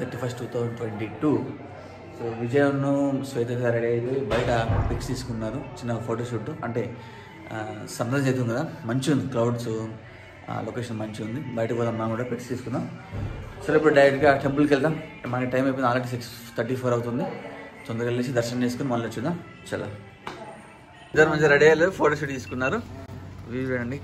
Thirty first two thousand twenty two so విజయను Shweta garu ready అయితే బయట పిక్స్ తీసుకున్నారు చిన్న ఫోటోషూట్ అంటే సన్ రైజ్ అవుతుంది కదా మంచిగా ఉంది క్లౌడ్స్ లొకేషన్ మంచిగా ఉంది బయటకు పోదాం మనం కూడా పిక్స్ తీసుకుందాం సరే ఇప్పుడు డైరెక్ట్గా టెంపుల్కి వెళ్దాం మనకి టైం అయిపోయింది ఆల్రెడీ సిక్స్ థర్టీ ఫోర్ అవుతుంది తొందరగా వెళ్ళేసి దర్శనం చేసుకుని మళ్ళీ వచ్చుదాం చలో ఇద్దరు మంచిగా రెడీ అయ్యారు ఫోటోషూట్ తీసుకున్నారు వ్యూ చూడండి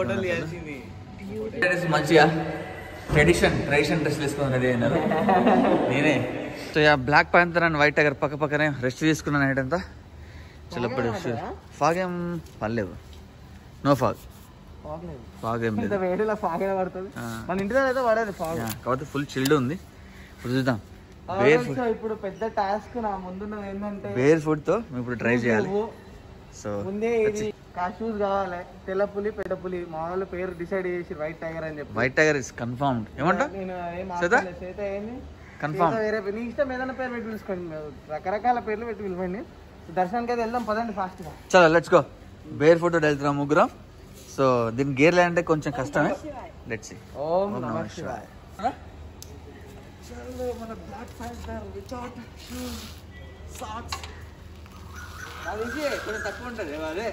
Ladies మంచిగా ట్రెడిషన్ ట్రెడిషన్ డ్రెస్ వేసుకొని రెడీ అయినారు నేనే so yeah black panther and white tiger పక్క పక్కనే రెస్ట్ తీసుకున్నాను నైట్ అంతా చలో ఇప్పుడు ఫాగ్ ఏం పర్లేదు నో ఫాగ్ ఫాగ్ ఏం ఇంత లేదు వేడిలో ఫాగ్ పడుతుంది ఆ. మన ఇంటి దగ్గర అయితే పడేది ఫాగ్ యా, కాకపోతే ఫుల్ చిల్డ్ ఉంది ఇప్పుడు చూద్దాం బేర్ ఫుడ్ సో ఇప్పుడు పెద్ద టాస్క్ నా ముందున్నది ఏంటంటే బేర్ ఫుడ్తో మేము ఇప్పుడు ట్రై చేయాలి నువ్వు సో ముందే ఇది కాషూస్ కావాలి తెల్ల పులి పెద్ద పులి మా వాళ్ళు పేరు డిసైడ్ చేసి వైట్ టైగర్ అని చెప్పి వైట్ టైగర్ ఇస్ కన్ఫర్మ్డ్ ఏమంటా నేను ఏం సీతా? ఆపలేదు. సీత ఏంది కన్ఫర్మ్ సీత వేరే పేరు. నీ ఇష్టం ఏదైనా పేరు పెట్టి పిలుచుకోండి మీరు రకరకాల పేర్లు పెట్టి పిలవండి దర్శనానికి అయితే వెళ్దాం పదండి ఫాస్ట్ గా చలో లెట్స్ గో బేర్ ఫుడ్ వెళ్తున్నాం ముగ్గురం సో దీని గేర్ అంటే కొంచెం కష్టమే లెట్స్ సీ ఓం ఓం నమః నమః శివాయ శివాయ. చలో మన black panther without shoes socks అది ఇది కొంచెం తక్కువ ఉంటుంది అదే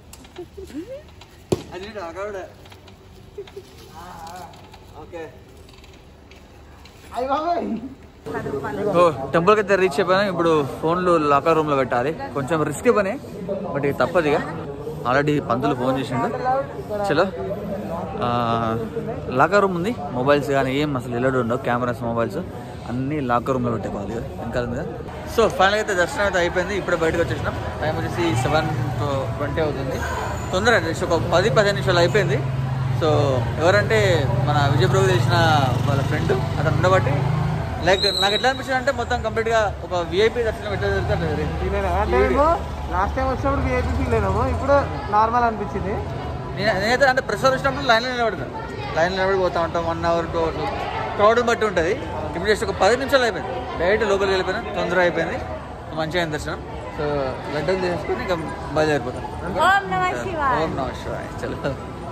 అది అక్కడ ఓకే అయ్యి బాబాయ్ ఓ టెంపుల్కి అయితే రీచ్ అయిపోయాను ఇప్పుడు ఫోన్లు లాకర్ రూమ్లో పెట్టాలి కొంచెం రిస్క్ పని బట్ ఇది తప్పదు ఇక ఆల్రెడీ పంతులు ఫోన్ చేసిండు చలో లాకర్ రూమ్ ఉంది మొబైల్స్ కానీ ఏం అసలు ఎల్లడు ఉండవు కెమెరాస్ మొబైల్స్ అన్నీ లాకర్ రూమ్లో పెట్టుకోవాలి ఇక వెనకాల మీద సో ఫైనల్ అయితే దర్శనం అయితే అయిపోయింది ఇప్పుడే బయటకు వచ్చేసినాం టైం వచ్చేసి సెవెన్ ట్వంటీ అవుతుంది తొందర జస్ట్ ఒక పది పదిహేను నిమిషాలు అయిపోయింది సో ఎవరంటే మన విజయప్రభు తెలిసిన వాళ్ళ ఫ్రెండ్ అతను ఉండబట్టి లైక్ నాకు ఎట్లా అనిపించింది అంటే మొత్తం కంప్లీట్ గా ఒక విఐపి దర్శనం ఎట్లా జరుగుతుంది అట్లా జరిగింది. అంటే లాస్ట్ టైం వచ్చినప్పుడు విఐపీ ఫీల్ అయినాము ఇప్పుడు నార్మల్ అనిపించింది నేను నేనైతే అంటే ప్రెషర్ వచ్చినప్పుడు లైన్లో నిలబడినా లైన్ నిలబడి పోతా ఉంటాం one hour two hours crowd బట్టి ఉంటుంది ఇప్పుడు జస్ట్ ఒక పది నిమిషాలు అయిపోయింది డైరెక్ట్ లోపలికి వెళ్ళిపోయినా తొందరగా అయిపోయింది మంచిగా అయింది దర్శనం సో లడ్డూలు చేసుకొని ఇక బయలుదేరిపోతాం ఓం నమ శివాయ ఓం నమః శివాయ చలో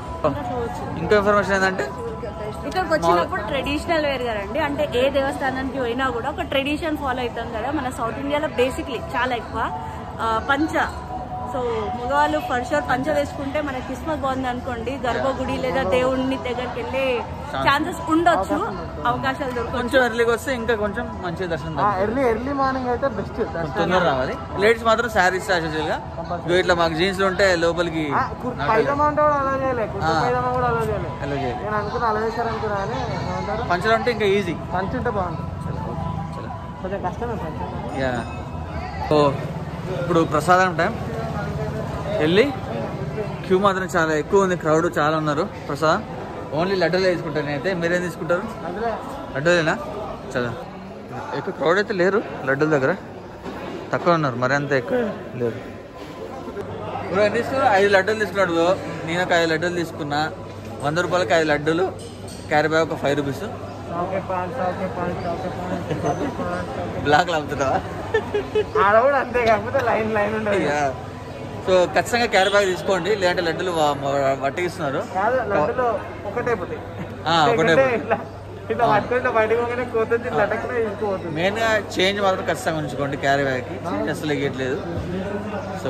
ఇంకో ఇన్ఫర్మేషన్ ఏంటంటే ఇక్కడికి వచ్చినప్పుడు ట్రెడిషనల్ వేర్ కదండి అంటే ఏ దేవస్థానానికి పోయినా కూడా ఒక ట్రెడిషన్ ఫాలో అవుతాం కదా మన సౌత్ ఇండియాలో బేసిక్లీ చాలా ఎక్కువ ఆ, పంచ సో మగవాళ్ళు ఫర్ షూర్ పంచ వేసుకుంటే మన కిస్మత్ బాగుంది అనుకోండి గర్భగుడి లేదా దేవుడిని దగ్గరికి వెళ్ళే ఛాన్సెస్ ఉండొచ్చు అవకాశాలు దొరకవచ్చు కొంచెం ఎర్లీగా వస్తే ఇంకా కొంచెం మంచిగా దర్శనం దొరుకుతుంది. ఎర్లీ ఎర్లీ మార్నింగ్ అయితే బెస్ట్ తొందర రావాలి లేడీస్ మాత్రం శారీస్ యాక్చువల్ గా ఇగో ఇట్లా మాకు జీన్స్ ఉంటే లోపలికి పైదమా అంటే కూడా అలా చేయలే కుర్తా ఆ. పైదమా కూడా అలా చేయలే అలో చేయాలి నేను అనుకున్నా అలా చేశారు అనుకున్నా కానీ ఏమంటారు పంచలు అంటే ఇంకా ఈజీ పంచి ఉంటే బాగుంటుంది కొంచెం కష్టమే పంచి యా ఓ ఇప్పుడు ప్రసాదం టైం వెళ్ళి క్యూ మాత్రం చాలా ఎక్కువ ఉంది క్రౌడ్ చాలా ఉన్నారు ప్రసాదం ఓన్లీ లడ్డూలే తీసుకుంటారు నేనైతే మీరేం తీసుకుంటారు అందులో లడ్డూలేనా చదా ఎక్కువ క్రౌడ్ అయితే లేరు లడ్డూల దగ్గర తక్కువ ఉన్నారు మరి అంత ఎక్కువ లేరు ఇప్పుడు ఎన్ని తీసుకున్నారు ఐదు లడ్డూలు తీసుకున్నాడు బ్రో. నేను ఒక ఐదు లడ్డూలు తీసుకున్నా వంద రూపాయలకి ఐదు లడ్డూలు క్యారీ బ్యాగ్ ఒక ఫైవ్ రూపీస్ ఓకే పాంచ్ ఓకే పాంచ్ ఓకే పాంచ్ బ్లాక్లో అమ్ముతున్నావా ఆడ కూడా అంతే కాకపోతే లైన్ లైన్ ఉండదు సో ఖచ్చితంగా క్యారీ బ్యాగ్ తీసుకోండి లేదంటే లడ్డూలు వా- వా- వట్టిస్తున్నారు కాదు లడ్డులో ఒకటే పోతాయి ఆ, ఒకటే లేకుంటే పోతాయి. ఇట్లా ఇట్లా పట్టుకొని ఇట్లా బయటకు పోగానే కోతుంది లటక్కున ఇసుకుపోతుంది మెయిన్గా చేంజ్ మాత్రం ఖచ్చితంగా ఉంచుకోండి క్యారీ బ్యాగ్కి చేంజ్ అసలు ఎగ్గట్లేదు so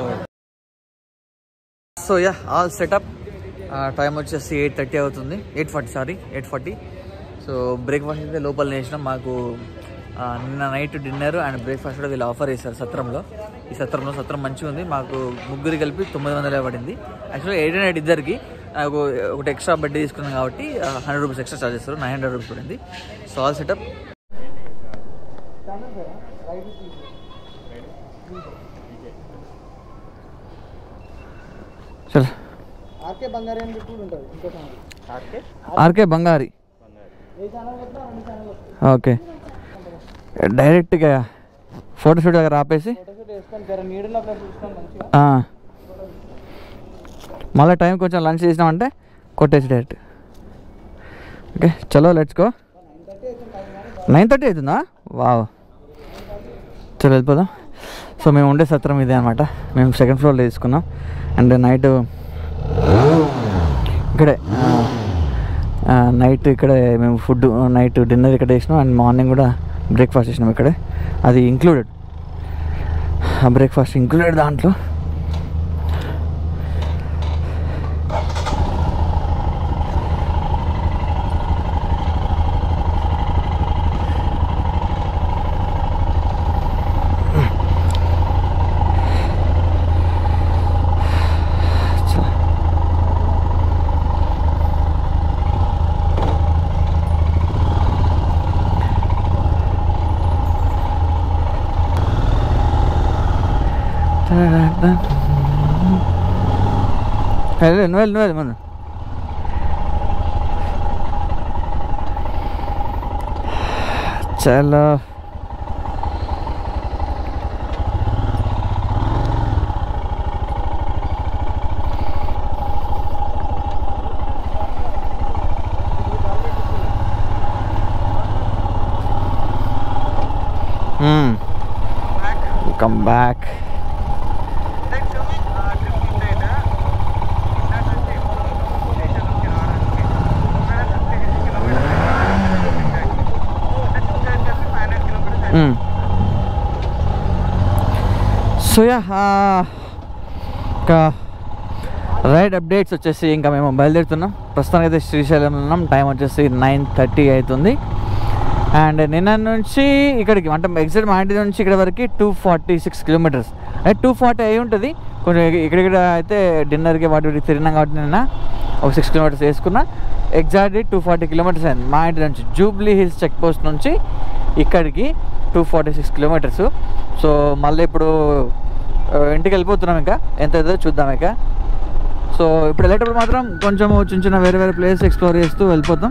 so yeah all setup time వచ్చేసి ఎయిట్ థర్టీ అవుతుంది eight forty sorry eight forty so breakfast అయితే లోపల వేసినాం మాకు ఆ, నిన్న నైట్ డిన్నర్ అండ్ బ్రేక్ఫాస్ట్ కూడా వీళ్ళు ఆఫర్ చేశారు సత్రంలో ఈ సత్రంలో సత్రం మంచిగా ఉంది మాకు ముగ్గురు కలిపి తొమ్మిది వందలే పడింది యాక్చువల్లీ ఎయిట్ హండ్రెడ్ ఇద్దరికి నాకు ఒకటి ఎక్స్ట్రా బడ్డీ తీసుకున్నాం కాబట్టి హండ్రెడ్ రూపీస్ ఎక్స్ట్రా చార్జ్ చేస్తారు నైన్ హండ్రెడ్ రూపీస్ పడింది సో ఆల్ సెటప్ చల్ ఆర్కే బంగారు అని చెప్పి ఉంటుంది ఇంకో ఛానల్ ఆర్కే ఆర్కే బంగారి ఏ ఛానల్ పెట్టినా రెండు ఛానల్ ఓకే డైరెక్ట్గా ఫోటోషూట్ దగ్గర ఆపేసి ఫోటోషూట్ వేసుకొని జర నీడలో ప్లేస్ చూసుకొని మంచిగా ఆ. మళ్ళీ టైం కొంచెం లంచ్ చేసినామంటే కొట్టేసి డైరెక్ట్ ఓకే చలో లెట్స్ గో నైన్ థర్టీ అవుతుందా వావ్ చలో వెళ్ళిపోదాం సో మేము ఉండే సత్రం ఇదే అనమాట మేము సెకండ్ ఫ్లోర్లో తీసుకున్నాం అండ్ నైట్ ఇక్కడే నైట్ ఇక్కడే మేము ఫుడ్ నైట్ డిన్నర్ ఇక్కడ చేసినాం అండ్ మార్నింగ్ కూడా బ్రేక్ఫాస్ట్ చేసినాం ఇక్కడే అది ఇంక్లూడెడ్ ఆ బ్రేక్ఫాస్ట్ ఇంక్లూడెడ్ దాంట్లో వెళ్ళు నువ్వు వెళ్ళు నువ్వు వెళ్ళు మన చలో కమ్ బ్యాక్ సో యా ఇంకా రైడ్ అప్డేట్స్ వచ్చేసి ఇంకా మేము బయలుదేరుతున్నాం ప్రస్తుతానికి అయితే శ్రీశైలంలో ఉన్నాం టైం వచ్చేసి నైన్ థర్టీ అవుతుంది అండ్ నిన్న నుంచి ఇక్కడికి అంటే ఎగ్జాక్ట్ మా ఇంటి నుంచి ఇక్కడ వరకు టూ ఫార్టీ సిక్స్ కిలోమీటర్స్ అంటే టూ ఫార్టీ అయి ఉంటుంది కొంచెం ఇక్కడిక్కడ అయితే డిన్నర్కి వాటి వీటికి తిరిగినాం కాబట్టి నిన్న ఒక సిక్స్ కిలోమీటర్స్ వేసుకున్నా ఎగ్జాక్ట్లీ టూ ఫార్టీ కిలోమీటర్స్ అయింది మా ఇంటి నుంచి జూబ్లీ హిల్స్ చెక్ పోస్ట్ నుంచి ఇక్కడికి two forty six kilometres so మళ్ళీ ఇప్పుడు ఆ, ఇంటికి వెళ్ళిపోతున్నాం ఇంకా ఎంత అవుతుందో చూద్దాం ఇక సో ఇప్పుడు వెళ్ళేటప్పుడు మాత్రం కొంచెం చిన్న చిన్న వేరే వేరే ప్లేస్ ఎక్స్ప్లోర్ చేస్తూ వెళ్ళిపోతాం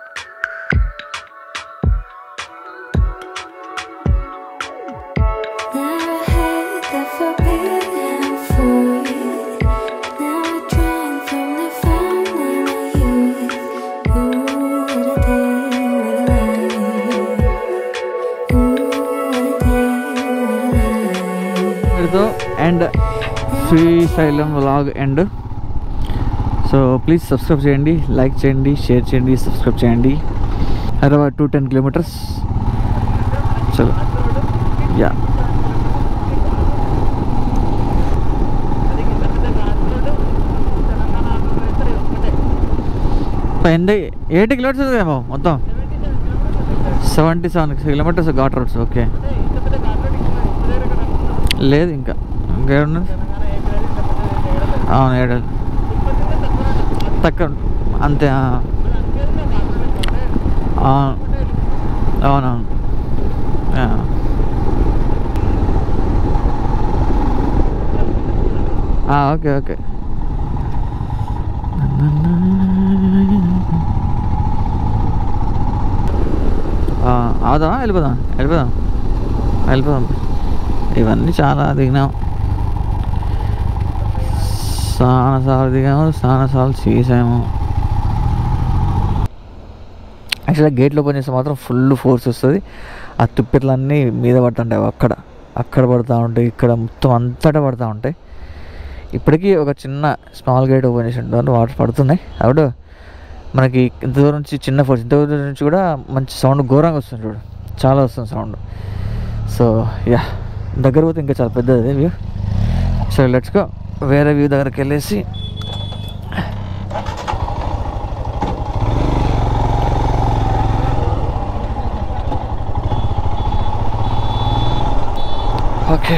Never had the forbidden fruit. Never drank from the fountain of youth. Ooh, what a day, what a life. Ooh, what a day, what a life. ఇక్కడితో and Srisailam vlog end so please subscribe చేయండి like చేయండి share చేయండి subscribe చేయండి Hyderabad two ten kilometres చలో yeah ఎంత eighty kilometres ఏమో మొత్తం seventy seven kilometres ghat roads okay లేదు ఇంకా ఇంకేమున్నది అవును ఏడు తక్కువ అంతే ఆ. అవును అవునవును ఆ. ఆ, ఓకే ఓకే ఆ, ఆదామా వెళ్ళిపోదాం వెళ్ళిపోదాం వెళ్ళిపోదాం ఇవన్నీ చాలా దిగినాం చాలా సార్లు దిగాము చాలా సార్లు చేసాము యాక్చువల్గా గేట్లు ఓపెన్ చేస్తే మాత్రం ఫుల్ ఫోర్స్ వస్తుంది ఆ తుప్పెట్లన్నీ మీద పడుతుంటాయి అక్కడ అక్కడ పడుతూ ఉంటాయి ఇక్కడ మొత్తం అంతటా పడుతూ ఉంటాయి ఇప్పటికీ ఒక చిన్న స్మాల్ గేట్ ఓపెన్ చేసి ఉంటుంది వాటర్ పడుతున్నాయి అప్పుడు మనకి ఇంత దూరం నుంచి చిన్న ఫోర్స్ ఇంత దూరం నుంచి కూడా మంచి సౌండ్ ఘోరంగా వస్తుంది చూడు చాలా వస్తుంది సౌండ్ సో యా దగ్గర పోతే ఇంకా చాలా పెద్దది వ్యూ సో లెట్స్ గో వేరే వ్యూ దగ్గరికి వెళ్ళేసి ఓకే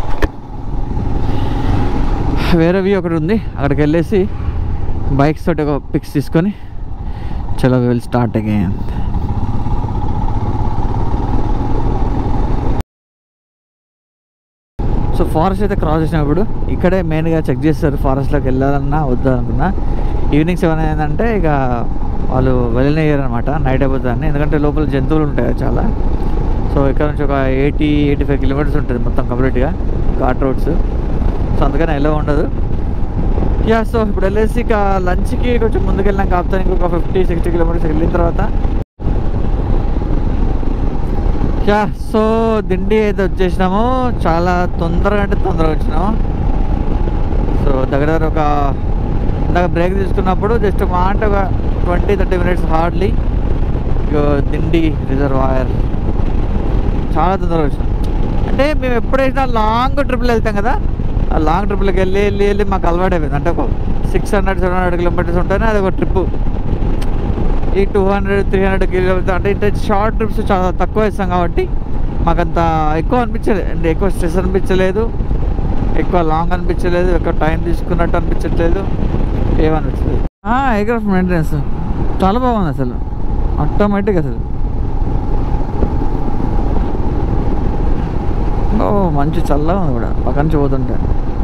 వేరే వ్యూ ఒకటి ఉంది అక్కడికి వెళ్ళేసి బైక్స్ తోటి ఒక పిక్స్ తీసుకొని చలో will start again so forest అయితే క్రాస్ చేసినప్పుడు ఇక్కడే మెయిన్గా చెక్ చేస్తారు ఫారెస్ట్లోకి వెళ్ళాలన్నా వద్దా అనుకున్నా ఈవినింగ్ సెవెన్ అయిందంటే ఇక వాళ్ళు వెళ్ళనియ్యారు అనమాట నైట్ అయిపోతుందని ఎందుకంటే లోపల జంతువులు ఉంటాయి కదా చాలా సో ఇక్కడ నుంచి ఒక ఎయిటీ ఎయిటీ ఫైవ్ కిలోమీటర్స్ ఉంటుంది మొత్తం కంప్లీట్గా ఘాట్ రోడ్స్ సో అందుకని ఎలా ఉండదు యా సో ఇప్పుడు వెళ్ళేసి ఇక లంచ్కి కొంచెం ముందుకు వెళ్ళాం కాపుతా ఇంకొక ఫిఫ్టీ సిక్స్టీ కిలోమీటర్స్ వెళ్ళిన తర్వాత యా సో దిండి అయితే వచ్చేసినాము చాలా తొందరగా అంటే తొందరగా వచ్చినాము సో దగ్గర దగ్గర ఒక ఇందాక బ్రేక్ తీసుకున్నప్పుడు జస్ట్ ఒక మాట ఒక twenty thirty minutes hardly Dindi reservoir చాలా తొందరగా వచ్చినాం అంటే మేము ఎప్పుడైనా లాంగ్ ట్రిప్లు వెళ్తాం కదా ఆ లాంగ్ ట్రిప్లకి వెళ్ళి వెళ్ళి వెళ్ళి మాకు అలవాటు అయిపోయింది అంటే ఒక six hundred seven hundred kilometres ఉంటేనే అది ఒక ట్రిప్ ఈ two hundred three hundred kilometres అంటే ఇంత షార్ట్ ట్రిప్స్ చాలా తక్కువ ఇస్తాం కాబట్టి మాకు అంత ఎక్కువ అనిపించలేదు అంటే ఎక్కువ స్ట్రెస్ అనిపించలేదు ఎక్కువ లాంగ్ అనిపించలేదు ఎక్కువ టైం తీసుకున్నట్టు అనిపించట్లేదు ఏమనిపించలేదు ఎయిర్క్రాఫ్ట్ మెయింటెనెన్స్ చాలా బాగుంది అసలు ఆటోమేటిక్ అసలు ఓ మంచి చల్లగా ఉంది కూడా పక్క నుంచి పోతుంటే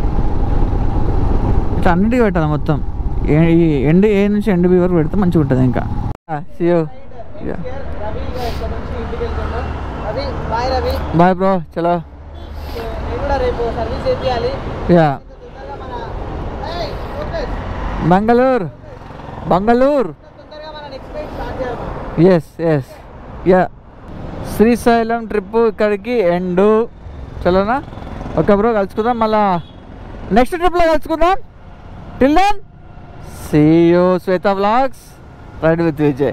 ఇట్లా అన్నిటికీ పెట్టాలి మొత్తం ఏ- ఈ ఎండ్ ఏ నుంచి ఎండ్ బి వరకు పెడితే మంచిగా ఉంటుంది ఇంకా సియో రవి ఇక్కడ నుంచి ఇంటికి వెళ్తుండు Ravi bye Ravi bye bro చలో నేను కూడా రేపు సర్వీస్ చేయాలి యా తొందరగా మన ఏయ్, focus. బంగళూరు బంగళూరు తొందరగా మన నెక్స్ట్ ఫ్లైట్ స్టార్ట్ చేయాలి మనం. Yes yes yeah Srisailam trip ఇక్కడికి ఎండ్ చలోనా ఓకే బ్రో కలుసుకుందాం మళ్ళా నెక్స్ట్ ట్రిప్లో కలుసుకుందాం till then see you Shweta vlogs ride with Vijay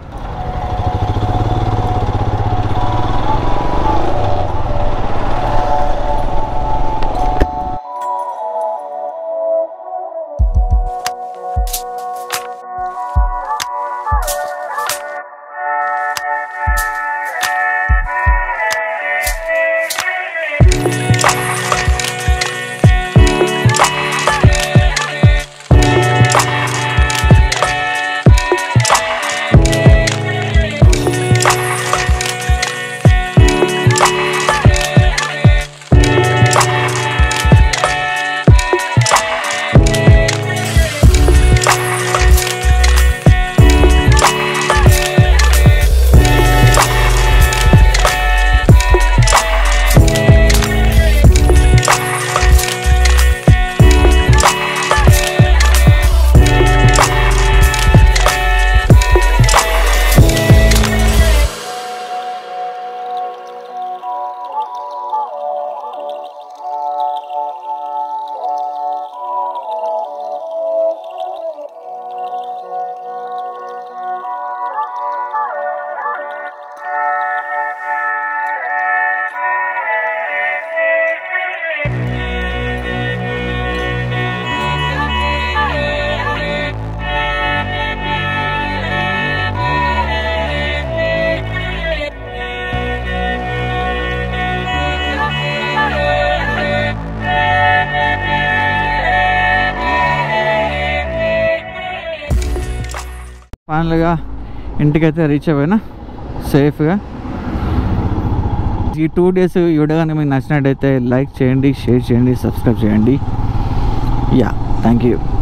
ఫైనల్గా ఇంటికైతే రీచ్ అయిపోయినా సేఫ్గా ఈ టూ డేస్ ఈ వీడియో కానీ మీకు నచ్చినట్టయితే లైక్ చేయండి షేర్ చేయండి సబ్స్క్రైబ్ చేయండి యా థ్యాంక్ యూ